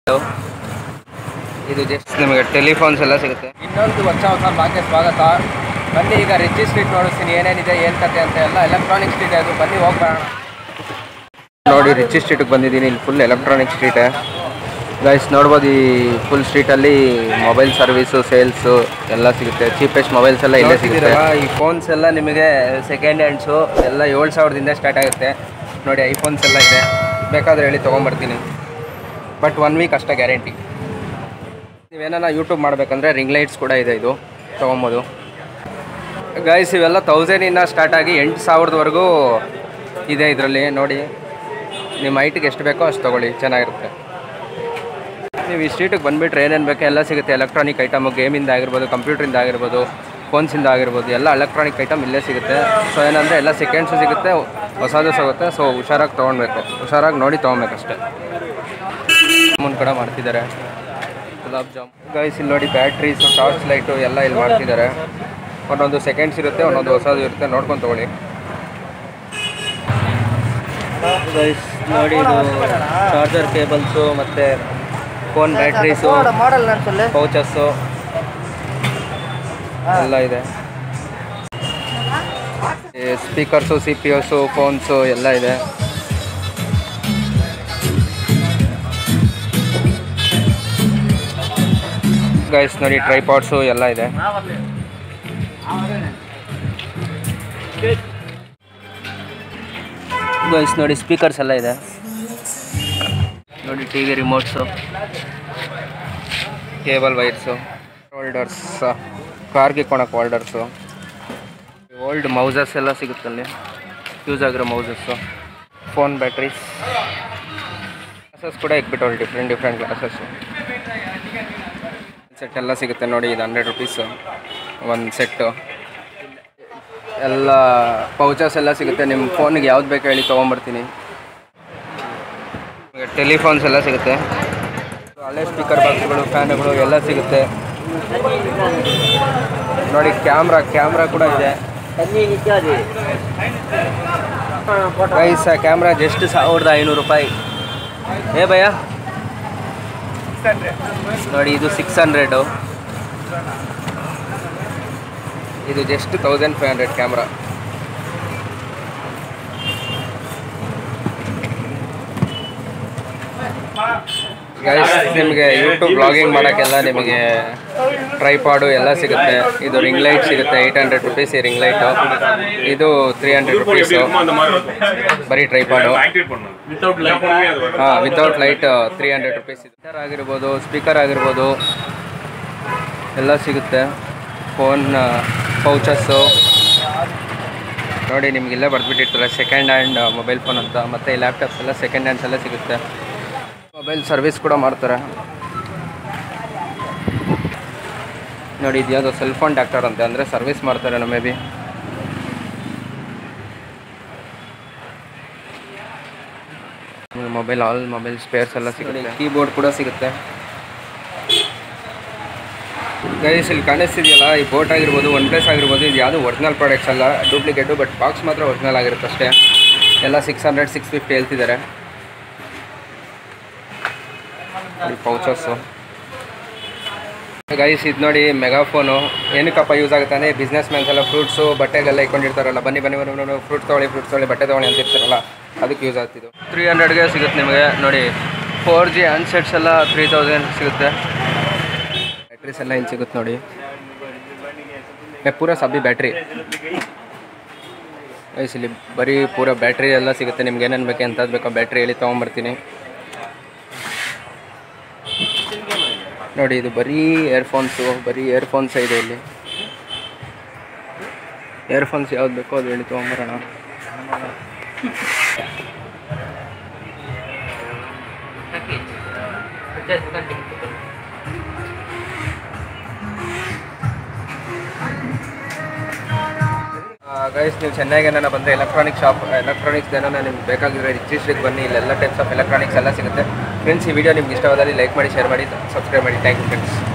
ಇದು ಜಸ್ಟ್ ನಿಮಗೆ ಟೆಲಿಫೋನ್ಸ್ ಎಲ್ಲ ಸಿಗುತ್ತೆ ಇನ್ನೊಂದು ಹೊಸ ಹೊಸ ಭಾಗ್ಯ ಸ್ವಾಗತ ಬನ್ನಿ ಈಗ ರಿಚಿ ಸ್ಟ್ರೀಟ್ ನೋಡಿಸ್ತೀನಿ ಏನೇನಿದೆ ಏನು ಕತೆ ಅಂತ ಎಲ್ಲ ಎಲೆಕ್ಟ್ರಾನಿಕ್ ಸ್ಟ್ರೀಟ್ ಅದು ಬನ್ನಿ ಹೋಗ್ಬರೋಣ ನೋಡಿ ರಿಚಿ ಸ್ಟ್ರೀಟಿಗೆ ಬಂದಿದ್ದೀನಿ ಇಲ್ಲಿ ಫುಲ್ ಎಲೆಕ್ಟ್ರಾನಿಕ್ ಸ್ಟ್ರೀಟ್ ಗೈಸ್ ನೋಡ್ಬೋದು ಈ ಫುಲ್ ಸ್ಟ್ರೀಟಲ್ಲಿ ಮೊಬೈಲ್ ಸರ್ವಿಸು ಸೇಲ್ಸು ಎಲ್ಲ ಸಿಗುತ್ತೆ ಚೀಪೆಸ್ಟ್ ಮೊಬೈಲ್ಸ್ ಎಲ್ಲ ಇಲ್ಲೇ ಸಿಗುತ್ತೆ ಈ ಫೋನ್ಸ್ ಎಲ್ಲ ನಿಮಗೆ ಸೆಕೆಂಡ್ ಹ್ಯಾಂಡ್ಸು ಎಲ್ಲ ಏಳು ಸಾವಿರದಿಂದ ಸ್ಟಾರ್ಟ್ ಆಗುತ್ತೆ ನೋಡಿ ಐಫೋನ್ಸ್ ಎಲ್ಲ ಇದೆ ಬೇಕಾದ್ರೆ ಹೇಳಿ ತೊಗೊಂಬರ್ತೀನಿ ಬಟ್ ಒನ್ ವೀಕ್ ಅಷ್ಟೇ ಗ್ಯಾರಂಟಿ ನೀವೇನ ಯೂಟ್ಯೂಬ್ ಮಾಡಬೇಕಂದ್ರೆ ರಿಂಗ್ ಲೈಟ್ಸ್ ಕೂಡ ಇದೆ ಇದು ತೊಗೊಬೋದು ಗೈಸ್ ಇವೆಲ್ಲ ತೌಸಂಡಿಂದ ಸ್ಟಾರ್ಟ್ ಆಗಿ ಎಂಟು ಸಾವಿರದವರೆಗೂ ಇದೆ ಇದರಲ್ಲಿ ನೋಡಿ ನಿಮ್ಮ ಹೈಟಿಗೆ ಎಷ್ಟು ಬೇಕೋ ಅಷ್ಟು ತೊಗೊಳ್ಳಿ ಚೆನ್ನಾಗಿರುತ್ತೆ ನೀವು ಈ ಸ್ಟ್ರೀಟಿಗೆ ಬಂದುಬಿಟ್ರೆ ಏನೇನು ಬೇಕೋ ಎಲ್ಲ ಸಿಗುತ್ತೆ ಎಲೆಕ್ಟ್ರಾನಿಕ್ ಐಟಮು ಗೇಮಿಂದ ಆಗಿರ್ಬೋದು ಕಂಪ್ಯೂಟ್ರಿಂದ ಆಗಿರ್ಬೋದು ಫೋನ್ಸಿಂದ ಆಗಿರ್ಬೋದು ಎಲ್ಲ ಎಲೆಕ್ಟ್ರಾನಿಕ್ ಐಟಮ್ ಇಲ್ಲೇ ಸಿಗುತ್ತೆ ಸೊ ಏನಂದರೆ ಎಲ್ಲ ಸೆಕೆಂಡ್ಸು ಸಿಗುತ್ತೆ ಹೊಸದು ಸಿಗುತ್ತೆ ಸೊ ಹುಷಾರಾಗಿ ತೊಗೊಳ್ಬೇಕು ಹುಷಾರಾಗಿ ನೋಡಿ ತೊಗೊಬೇಕಷ್ಟೆ ಜಾಮೂನ್ ಕೂಡ ಮಾಡ್ತಿದ್ದಾರೆ ಗುಲಾಬ್ ಜಾಮ್ ಗೈಸ್ ಇಲ್ಲಿ ನೋಡಿ ಬ್ಯಾಟ್ರೀಸು ಟಾರ್ಚ್ ಲೈಟು ಎಲ್ಲ ಇಲ್ಲಿ ಮಾಡ್ತಿದ್ದಾರೆ ಒಂದೊಂದು ಸೆಕೆಂಡ್ಸ್ ಇರುತ್ತೆ ಒಂದೊಂದು ಹೊಸದು ಇರುತ್ತೆ ನೋಡ್ಕೊಂಡು ತೊಗೊಳ್ಳಿ ಗೈಸ್ ನೋಡಿ ಇದು ಚಾರ್ಜರ್ ಕೇಬಲ್ಸು ಮತ್ತು ಫೋನ್ ಬ್ಯಾಟ್ರೀಸು ಮಾಡಲ್ ಅನ್ಸಲ್ಲ ಪೌಚಸ್ಸು ಎಲ್ಲ ಇದೆ speakers C P S phones ಎಲ್ಲ ಇದೆ ಗೈಸ್ ನೋಡಿ ಟ್ರೈಪಾಡ್ಸು ಎಲ್ಲ ಇದೆ ಗೈಸ್ ನೋಡಿ ಸ್ಪೀಕರ್ಸ್ ಎಲ್ಲ ಇದೆ ನೋಡಿ T V remotes cable wires holders ಕಾರ್ಗೆ ಕೊಣಕ್ಕೆ ಹೋಲ್ಡರ್ಸು ಓಲ್ಡ್ ಮೌಸಸ್ ಎಲ್ಲ ಸಿಗುತ್ತಲ್ಲಿ ಯೂಸ್ ಆಗಿರೋ ಮೌಸಸ್ಸು ಫೋನ್ ಬ್ಯಾಟ್ರೀಸ್ ಗ್ಲಾಸಸ್ ಕೂಡ ಇಕ್ಬಿಟ್ಟು ಡಿಫ್ರೆಂಟ್ ಡಿಫ್ರೆಂಟ್ ಗ್ಲಾಸಸ್ಸು ಸೆಟ್ ಎಲ್ಲ ಸಿಗುತ್ತೆ ನೋಡಿ ಇದು ಹಂಡ್ರೆಡ್ ರುಪೀಸು ಒಂದು ಸೆಟ್ಟು ಎಲ್ಲ ಪೌಚಸ್ ಎಲ್ಲ ಸಿಗುತ್ತೆ ನಿಮ್ಮ ಫೋನಿಗೆ ಯಾವ್ದು ಬೇಕು ಹೇಳಿ ತೊಗೊಂಬರ್ತೀನಿ ಟೆಲಿಫೋನ್ಸ್ ಎಲ್ಲ ಸಿಗುತ್ತೆ ಹಳೆ ಸ್ಪೀಕರ್ ಬಾಕ್ಸ್ಗಳು ಫ್ಯಾನ್ಗಳು ಎಲ್ಲ ಸಿಗುತ್ತೆ ನೋಡಿ ಕ್ಯಾಮ್ರಾ ಕ್ಯಾಮ್ರಾ ಕೂಡ ಇದೆ ಪ್ರೈಸ್ ಕ್ಯಾಮ್ರಾ ಜಸ್ಟ್ ಸಾವಿರದ ಐನೂರು ರೂಪಾಯಿ ಏ ಭಯ ನೋಡಿ ಇದು ಸಿಕ್ಸ್ ಹಂಡ್ರೆಡು ಇದು just thousand five hundred camera guys ನಿಮಗೆ ಯೂಟ್ಯೂಬ್ ಬ್ಲಾಗಿಂಗ್ ಮಾಡೋಕ್ಕೆಲ್ಲ ನಿಮಗೆ ಟ್ರೈಪಾಡು ಎಲ್ಲ ಸಿಗುತ್ತೆ ಇದು ರಿಂಗ್ ಲೈಟ್ ಸಿಗುತ್ತೆ ಏಯ್ಟ್ ಹಂಡ್ರೆಡ್ ರುಪೀಸ್ ಈ ರಿಂಗ್ ಲೈಟು ಇದು ತ್ರೀ ಹಂಡ್ರೆಡ್ ರುಪೀಸು ಬರೀ ಟ್ರೈಪಾಡು ಹಾಂ without light three hundred rupees speaker ಆಗಿರ್ಬೋದು ಸ್ಪೀಕರ್ ಆಗಿರ್ಬೋದು ಎಲ್ಲ ಸಿಗುತ್ತೆ ಫೋನ್ ಪೌಚಸ್ಸು ನೋಡಿ ನಿಮ್ಗೆ ಇಲ್ಲೇ ಬರೆದ್ಬಿಟ್ಟಿರ್ತಾರೆ ಸೆಕೆಂಡ್ ಹ್ಯಾಂಡ್ ಮೊಬೈಲ್ ಫೋನ್ ಅಂತ ಮತ್ತು ಈ ಲ್ಯಾಪ್ಟಾಪ್ಸ್ ಎಲ್ಲ ಸೆಕೆಂಡ್ ಹ್ಯಾಂಡ್ಸ್ ಎಲ್ಲ ಸಿಗುತ್ತೆ ಮೊಬೈಲ್ ಸರ್ವಿಸ್ ಕೂಡ ಮಾಡ್ತಾರೆ ನೋಡಿ ಇದು ಯಾವುದೋ ಸೆಲ್ ಫೋನ್ ಡಾಕ್ಟರ್ ಅಂತೆ ಅಂದರೆ ಸರ್ವಿಸ್ ಮಾಡ್ತಾರೆ may be mobile all mobile spares ಎಲ್ಲ ಸಿಗುತ್ತೆ ಕೀಬೋರ್ಡ್ ಕೂಡ ಸಿಗುತ್ತೆ ಗೈಸ್ ಇಲ್ಲಿ ಕಾಣಿಸ್ತಿದೆಯಲ್ಲ ಈ ಬೋಟ್ ಆಗಿರ್ಬೋದು ಒನ್ ಪ್ಲಸ್ ಆಗಿರ್ಬೋದು ಇದು ಯಾವುದು ಒರಿಜಿನಲ್ ಪ್ರಾಡಕ್ಟ್ಸ್ ಅಲ್ಲ ಡೂಪ್ಲಿಕೇಟು ಬಟ್ ಬಾಕ್ಸ್ ಮಾತ್ರ ಒರಿಜಿನಲ್ ಆಗಿರುತ್ತೆ ಅಷ್ಟೇ ಎಲ್ಲ ಸಿಕ್ಸ್ ಹಂಡ್ರೆಡ್ ಸಿಕ್ಸ್ ಫಿಫ್ಟಿ ಹೇಳ್ತಿದ್ದಾರೆ ಪೌಚಸ್ಸು ಗೈಸ್ ಇದು ನೋಡಿ ಮೆಗಾಫೋನು ಏನಕ್ಕಪ್ಪ ಯೂಸ್ ಆಗುತ್ತೆ ಅಂದರೆ ಬಿಸ್ನೆಸ್ ಮ್ಯಾನ್ಸ್ ಎಲ್ಲ ಫ್ರೂಟ್ಸು ಬಟ್ಟೆಗೆಲ್ಲ ಇಟ್ಕೊಂಡಿರ್ತಾರಲ್ಲ ಬನ್ನಿ ಬನ್ನಿ ಬನ್ನಿ ಫ್ರೂಟ್ಸ್ ತೊಗೊಳ್ಳಿ ಫ್ರೂಟ್ಸ್ ತೊಗೊಳ್ಳಿ ಬಟ್ಟೆ ತೊಗೊಳ್ಳಿ ಅಂತ ಇರ್ತಾರಲ್ಲ ಅದಕ್ಕೆ ಯೂಸ್ ಆಗ್ತಿದ್ದು ತ್ರೀ ಹಂಡ್ರೆಡ್ಗೆ ಸಿಗುತ್ತೆ ನಿಮಗೆ ನೋಡಿ ಫೋರ್ ಜಿ ಹ್ಯಾಂಡ್ಸೆಟ್ಸ್ ಎಲ್ಲ ತ್ರೀ ತೌಸಂಡ್ ಸಿಗುತ್ತೆ ಬ್ಯಾಟ್ರೀಸ್ ಎಲ್ಲ ಇಲ್ಲಿ ಸಿಗುತ್ತೆ ನೋಡಿ ಏ, ಪೂರ ಸಬ್ಬಿ ಬ್ಯಾಟ್ರಿ ಗೈಸ್ ಇಲ್ಲಿ ಬರೀ ಪೂರ ಬ್ಯಾಟ್ರಿ ಎಲ್ಲ ಸಿಗುತ್ತೆ ನಿಮ್ಗೆ ಏನೇನು ಬೇಕು ಎಂಥದ್ದು ಬೇಕೋ ಬ್ಯಾಟ್ರಿ ಹೇಳಿ ತೊಗೊಂಬರ್ತೀನಿ ನೋಡಿ ಇದು ಬರೀ ಇಯರ್ಫೋನ್ಸು ಬರೀ ಇಯರ್ಫೋನ್ಸ್ ಇದೆ ಇಲ್ಲಿ ಇಯರ್ಫೋನ್ಸ್ ಯಾವ್ದು ಬೇಕೋ ಅದು ಹೇಳಿ ತೊಗೊಂಬರೋಣ ಗೈಸ್ ನೀವು ಚೆನ್ನಾಗಿ ಏನಾರ ಬಂದರೆ ಎಲೆಕ್ಟ್ರಾನಿಕ್ ಶಾಪ್ ಎಲೆಕ್ಟ್ರಾನಿಕ್ಸ್ ಏನಾರ ನಿಮ್ಗೆ ಬೇಕಾಗಿದ್ರೆ ರಿಜಿಸ್ಟ್ರಿಗೆ ಬನ್ನಿ ಇಲ್ಲೆಲ್ಲ ಟೈಪ್ಸ್ ಆಫ್ ಎಲೆಕ್ಟ್ರಾನಿಕ್ಸ್ ಎಲ್ಲ ಸಿಗುತ್ತೆ ಫ್ರೆಂಡ್ಸ್ ಈ ವಿಡಿಯೋ ನಿಮ್ಗೆ ಇಷ್ಟವಾದಲ್ಲಿ ಲೈಕ್ ಮಾಡಿ ಶೇರ್ ಮಾಡಿ ಸಬ್ಸ್ಕ್ರೈಬ್ ಮಾಡಿ ಥ್ಯಾಂಕ್ ಯು ಫ್ರೆಂಡ್ಸ್